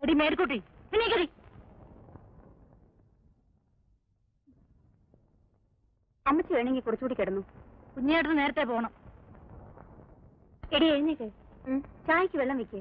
എടി മേടിക്കൂട്ടി എണീക്കടി അമ്മച്ചി വേണമെങ്കിൽ കുറച്ചുകൂടി കിടന്നു കുഞ്ഞേട്ടന് നേരത്തെ പോണം എടി എഴുന്നേക്ക് ചായക്ക് വെള്ളം വെക്കേ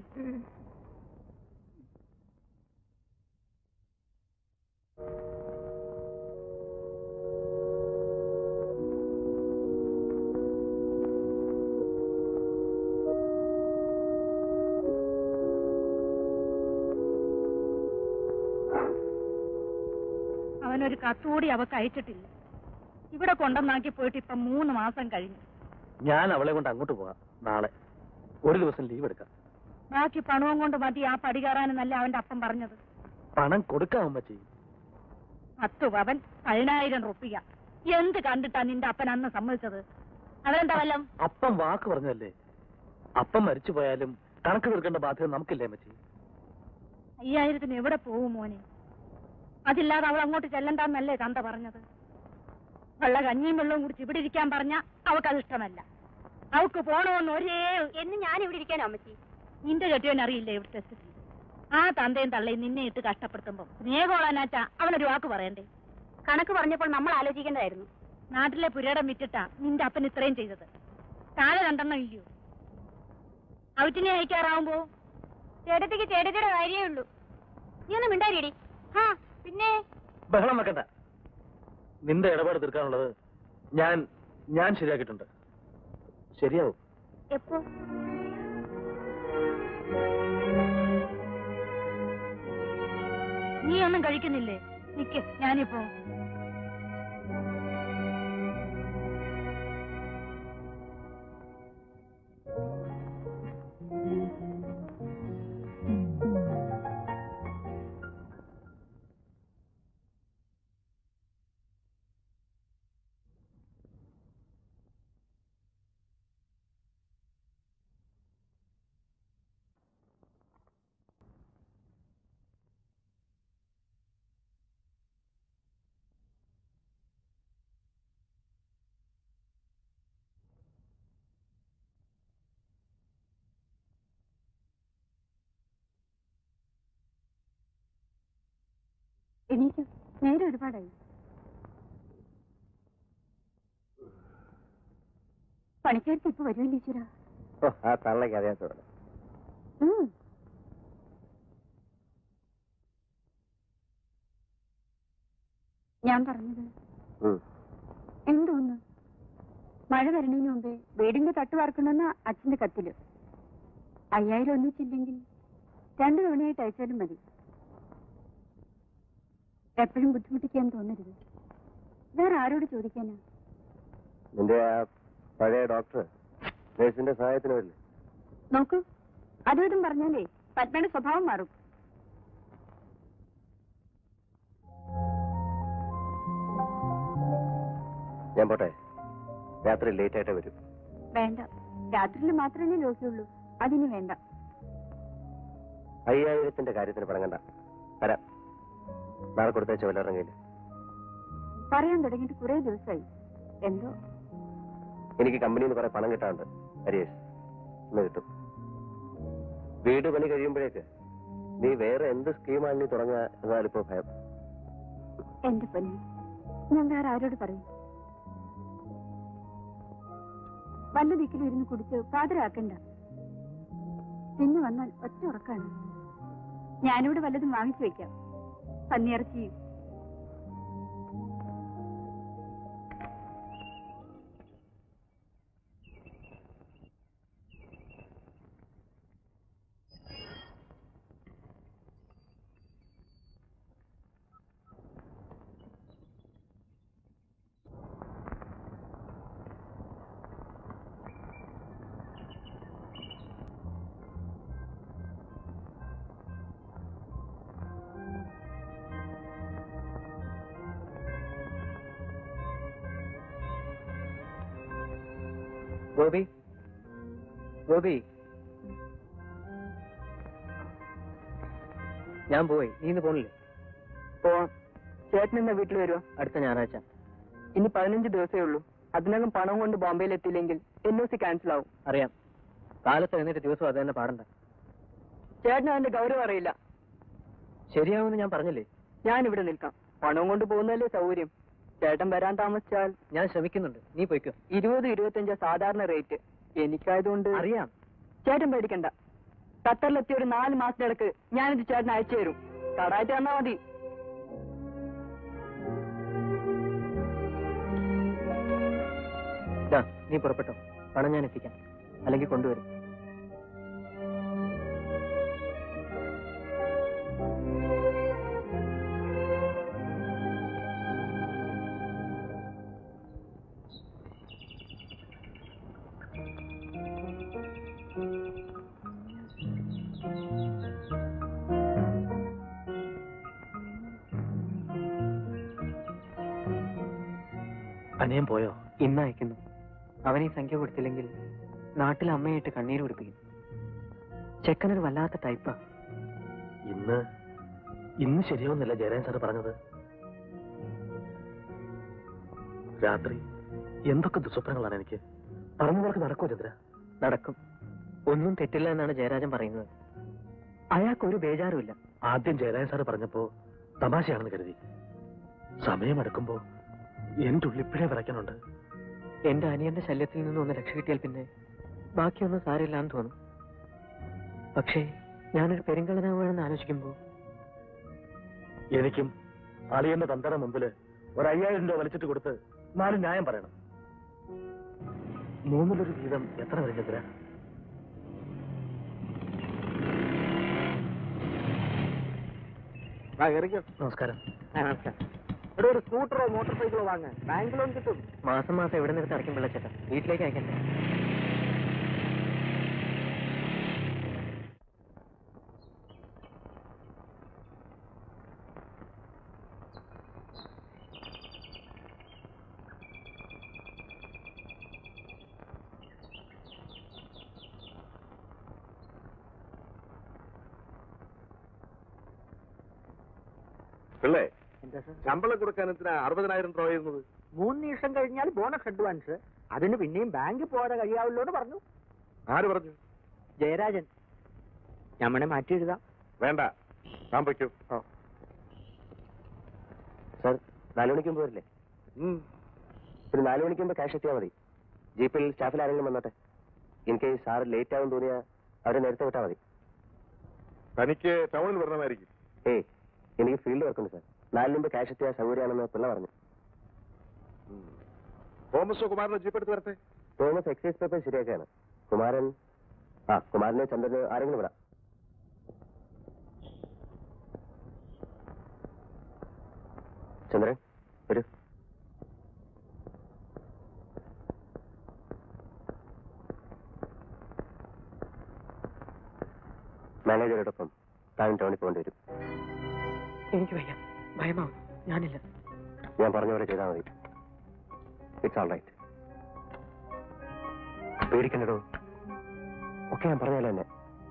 അവനൊരു കത്തുകൂടി അവക്ക് അയച്ചിട്ടില്ല ഇവിടെ കൊണ്ടുവന്നാക്കി പോയിട്ട് ഇപ്പൊ മൂന്ന് മാസം കഴിഞ്ഞു ഞാൻ അവളെ കൊണ്ട് അങ്ങോട്ട് പോകാം നാളെ ഒരു ദിവസം ലീവ് എടുക്കാം ബാക്കി പണവും കൊണ്ട് മതി ആ പടി കയറാനെന്നല്ല അവന്റെ അപ്പം പറഞ്ഞത് പണം കൊടുക്കാം അമ്മച്ചി പത്ത് പവൻ പതിനായിരം റുപ്യ എന്ത് കണ്ടിട്ടാ നിന്റെ അപ്പൻ അന്ന് സമ്മതിച്ചത് അവരെന്താ വല്ലം അപ്പം വാക്ക് പറഞ്ഞല്ലേ അപ്പം മരിച്ചു പോയാലും കണക്ക് തീർക്കേണ്ട ബാധ്യത നമുക്കില്ലേ അമ്മച്ചി അയ്യായിരത്തിന് എവിടെ പോവും മോനെ അതില്ലാതെ അവൾ അങ്ങോട്ട് ചെല്ലണ്ടെന്നല്ലേ തന്ത പറഞ്ഞത് വെള്ള കഞ്ഞിയും വെള്ളവും കുടിച്ച് ഇവിടെ ഇരിക്കാൻ പറഞ്ഞ അവക്കത് ഇഷ്ടമല്ല അവക്ക് പോണമെന്ന് ഒരേ എന്ന് ഞാൻ ഇവിടെ ഇരിക്കാനോ അമ്മച്ചി നിന്റെ കെട്ടിയവൻ അറിയില്ല ഇവിടുത്തെ സ്ഥിതി ആ തന്തയും തള്ളയും നിന്നെ ഇട്ട് കഷ്ടപ്പെടുത്തുമ്പോ സ്നേഹമുള്ളനാച്ചാ അവനൊരു വാക്ക് പറയണ്ടേ കണക്ക് പറഞ്ഞപ്പോൾ നമ്മൾ ആലോചിക്കേണ്ടതായിരുന്നു നാട്ടിലെ പുരയിടം വിറ്റിട്ടാ നിന്റെ അപ്പൻ ഇത്രയും ചെയ്തത് താഴെ രണ്ടെണ്ണം ഇല്ലയോ അവറ്റിനെ അയക്കാറാവുമ്പോ ചേട്ടത്തിക്ക് ചേട്ടത്തിയുടെ കാര്യമേ ഉള്ളൂ നീ ഒന്ന് മിണ്ടാരിയടി ആ പിന്നെ ബഹളം വെക്കണ്ട നിന്റെ ഇടപാട് തീർക്കാനുള്ളത് ഞാൻ ഞാൻ ശരിയാക്കിയിട്ടുണ്ട് ശരിയാവും എപ്പോ നീ ഒന്നും കഴിക്കുന്നില്ലേ നിക്ക് ഞാനിപ്പോ എണീറ്റു നേരെ ഒരുപാടായി പണിക്കാർക്ക് ഇപ്പൊ വരുമല്ലോ ഈശ്വര ആ തള്ളക്ക് അറിയാത്തത് ഞാൻ പറഞ്ഞത് എന്തോന്ന് മഴ വരണതിന് മുമ്പേ വീടിന്റെ തട്ട് വാർക്കണമെന്ന അച്ഛന്റെ കത്തില് അയ്യായിരം ഒന്നിച്ചില്ലെങ്കിൽ രണ്ടു തവണയായിട്ട് അയച്ചാലും മതി എപ്പോഴും ബുദ്ധിമുട്ടിക്കാൻ തോന്നരുത് വേറെ ആരോട് ചോദിക്കാനാ നിന്റെ ആ പഴയ ഡോക്ടർ നേഴ്സിന്റെ സഹായത്തിന് വരില്ലേ നോക്കൂ അതും ഇതും പറഞ്ഞാലേ പത്മയുടെ സ്വഭാവം മാറും ഞാൻ പോട്ടെ രാത്രി ലേറ്റ് ആയിട്ടേ വരും വേണ്ട രാത്രിയിൽ മാത്രമേ ലോഹിയുള്ളൂ അതിന് വേണ്ട അയ്യായിരത്തിന്റെ കാര്യത്തിന് പണങ്ങണ്ട വരാം നാളെ കൊടുത്തയച്ച വല്ലറങ്ങയില്ല പറയാൻ തുടങ്ങിയിട്ട് കുറെ ദിവസമായി എന്തോ എനിക്ക് കമ്പനിയിൽ നിന്ന് കുറെ പണം കിട്ടാറുണ്ട് ഹരിയേഷ് ഇന്ന് കിട്ടും വീട് പണി കഴിയുമ്പോഴേക്ക് നീ വേറെ എന്ത് സ്കീമാണ് നീ തുടങ്ങുക എന്നാലിപ്പോ ഭയം എന്റെ പൊന്നു ഞാൻ വേറെ ആരോട് പറയും വല്ല ദിക്കിലും ഇരുന്ന് കുടിച്ച് പാതിരാക്കണ്ട പിന്നെ വന്നാൽ ഒറ്റ ഉറക്കാണ് ഞാനിവിടെ വല്ലതും വാങ്ങിച്ചു വെക്കാം പന്നിയിറച്ചിയും ഗോപി ഗോപി ഞാൻ പോയി നീ ഇന്ന് പോണില്ലേ പോവാം ചേട്ടൻ എന്നാ വീട്ടിൽ വരുമോ അടുത്ത ഞായറാഴ്ച ഇനി പതിനഞ്ച് ദിവസമേ ഉള്ളൂ അതിനകം പണം കൊണ്ട് ബോംബെയിൽ എത്തിയില്ലെങ്കിൽ എൻ ഒ സി ക്യാൻസൽ ആവും അറിയാം കാലത്ത് എഴുന്നേറ്റ് ദിവസം അത് തന്നെ പാടണ്ട ചേട്ടന് അതിന്റെ ഗൗരവം അറിയില്ല ശരിയാവുമെന്ന് ഞാൻ പറഞ്ഞില്ലേ ഞാൻ ഇവിടെ നിൽക്കാം പണവും കൊണ്ട് പോകുന്നതല്ലേ സൗകര്യം ചേട്ടൻ വരാൻ താമസിച്ചാൽ ഞാൻ ശ്രമിക്കുന്നുണ്ട് നീ പോയിക്കോ ഇരുപത് ഇരുപത്തഞ്ച് സാധാരണ റേറ്റ് എനിക്കായതുകൊണ്ട് അറിയാം ചേട്ടൻ പേടിക്കണ്ട ഖത്തറിലെത്തിയ ഒരു നാല് മാസത്തിനിടക്ക് ഞാനിത് ചേട്ടൻ അയച്ചു തരും കടായിട്ട് തന്നാ മതി ദാ, നീ പുറപ്പെട്ടോ പണം ഞാൻ എത്തിക്കാം അല്ലെങ്കിൽ കൊണ്ടുവരും അനിയൻ പോയോ ഇന്ന് അയക്കുന്നു അവൻ ഈ സംഖ്യ കൊടുത്തില്ലെങ്കിൽ നാട്ടിൽ അമ്മയായിട്ട് കണ്ണീര് കുടിപ്പിക്കും ചെക്കനൊരു വല്ലാത്ത ടൈപ്പാ ഇന്ന് ഇന്ന് ശരിയാവുന്നില്ല ജയരാജൻ സാറ് പറഞ്ഞത് രാത്രി എന്തൊക്കെ ദുസ്വപ്നങ്ങളാണ് എനിക്ക് പറഞ്ഞവർക്ക് നടക്കുമോ ചന്ദ്ര നടക്കും ഒന്നും തെറ്റില്ല എന്നാണ് ജയരാജൻ പറയുന്നത് അയാൾക്ക് ഒരു ബേജാറുമില്ല ആദ്യം ജയരാജൻ സാറ് പറഞ്ഞപ്പോ തമാശയാണെന്ന് കരുതി സമയമെടുക്കുമ്പോ എന്റെ ഉള്ളിപ്പിഴേ വിറയ്ക്കുന്നുണ്ട് എന്റെ അനിയന്റെ ശല്യത്തിൽ നിന്ന് ഒന്ന് രക്ഷ കിട്ടിയാൽ പിന്നെ ബാക്കിയൊന്നും സാരില്ലാന്ന് തോന്നും പക്ഷേ ഞാനൊരു പെരുങ്കള്ളനാവുകയാണെന്ന് ആലോചിക്കുമ്പോ എനിക്കും അളിയന്റെ തന്തയുടെ മുമ്പില് ഒരു അയ്യായിരം രൂപ വലിച്ചിട്ട് കൊടുത്ത് നാല് ന്യായം പറയണം മൂന്നിലൊരു വീതം എത്ര വരും ചന്ദ്ര നമസ്കാരം ഇവിടെ ഒരു സ്കൂട്ടറോ മോട്ടോർ സൈക്കിളോ വാങ്ങാൻ ബാങ്ക് ലോൺ കിട്ടും മാസം മാസം എവിടെ നിന്ന് അടയ്ക്കും വിളിച്ചേട്ടാ വീട്ടിലേക്ക് അയക്കണ്ടേ പിള്ളേ ശമ്പളം കൊടുക്കാൻ എന്തിനാ അറുപതിനായിരം രൂപ ചെയ്യുന്നത് മൂന്ന് ദിവസം കഴിഞ്ഞാൽ ബോണസ് അഡ്വാൻസ് അതിന് പിന്നെയും ബാങ്ക് പോകാതെ കഴിയാവല്ലോ എന്ന് പറഞ്ഞു ആര് പറഞ്ഞു ജയരാജൻ ഞമ്മനെ മാറ്റി എഴുതാം വേണ്ട ഞാൻ വയ്ക്കൂ സാർ നാലു മണിക്ക് മുമ്പ് വരില്ലേ ഒരു നാലു മണിക്ക് മുമ്പ് ക്യാഷ് എത്തിയാൽ മതി ജീപ്പിൽ സ്റ്റാഫിൽ ആരെങ്കിലും വന്നോട്ടെ ഇൻ കേസ് സാർ ലേറ്റ് ആവും തോന്നിയാൽ അവരെ നേരത്തെ വിട്ടാൽ മതി തനിക്ക് ടൗണിൽ വരണമായിരിക്കും ഏയ് എനിക്ക് ഫീൽഡ് വർക്കുണ്ട് സാർ നാലിന് മുമ്പ് ക്യാഷ് എത്തിയാൽ സൗകര്യമാണെന്ന് പിള്ള പറഞ്ഞു തോമസോ കുമാരനോ ജീപ്പ് എടുത്ത് വരട്ടെ തോമസ് എക്സൈസ് പേപ്പർ ശരിയാക്കാണ് കുമാരൻ ആ കുമാരനെ ചന്ദ്രന് ആരെങ്കിലും വിടാം ചന്ദ്രൻ വരൂ മാനേജറോടൊപ്പം താൻ ടൗണിൽ പോകേണ്ടി വരും എനിക്ക് വയ്യ ഭയമാവും ഞാനില്ല ഞാൻ പറഞ്ഞ പോലെ ചെയ്താൽ മതി ഇറ്റ്സ് ഓൾ റൈറ്റ് പേടിക്കണ്ടോ ഒക്കെ ഞാൻ പറഞ്ഞാലോ എന്നെ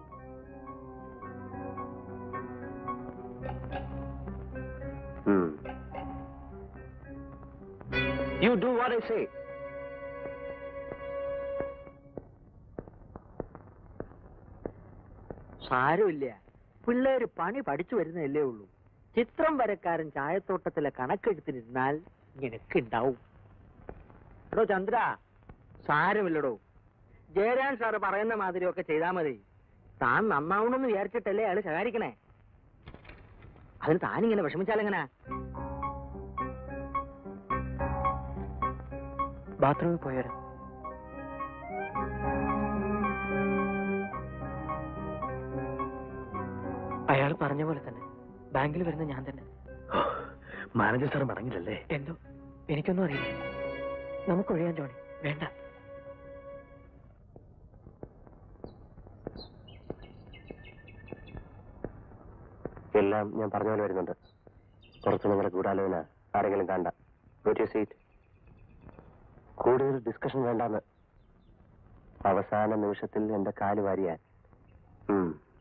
you do what I say സാരമില്ല പിള്ളേര് പണി പഠിച്ചു വരുന്നതല്ലേ ഉള്ളൂ ചിത്രം വരക്കാരൻ ചായത്തോട്ടത്തിലെ കണക്കെടുത്തിരുന്നാൽ ഇങ്ങനെയൊക്കെ ഉണ്ടാവും എടോ ചന്ദ്ര സാരമില്ലടോ ജയരാൻ സാറ് പറയുന്ന മാതിരിയൊക്കെ ചെയ്താ മതി താൻ നന്നാവണമെന്ന് വിചാരിച്ചിട്ടല്ലേ അയാള് ശകാരിക്കണേ അതിന് താനിങ്ങനെ വിഷമിച്ചാലെങ്ങനാ ബാത്റൂമിൽ പോയവരാ അയാൾ പറഞ്ഞ പോലെ തന്നെ ബാങ്കിൽ വരുന്ന ഞാൻ തന്നെ മാനേജർ സാർ മടങ്ങില്ലല്ലേ എന്തോ എനിക്കൊന്നും അറിയില്ല നമുക്ക് ഒഴിയാൻ ജോണി വേണ്ട എല്ലാം ഞാൻ പറഞ്ഞ പോലെ വരുന്നുണ്ട് കുറച്ച് നിങ്ങളുടെ ഗൂഢാലോചന ആരെങ്കിലും കണ്ട സീറ്റ് കൂടുതൽ ഡിസ്കഷൻ വേണ്ടാന്ന് അവസാന നിമിഷത്തിൽ എന്റെ കാല് വാരിയാൻ ഉം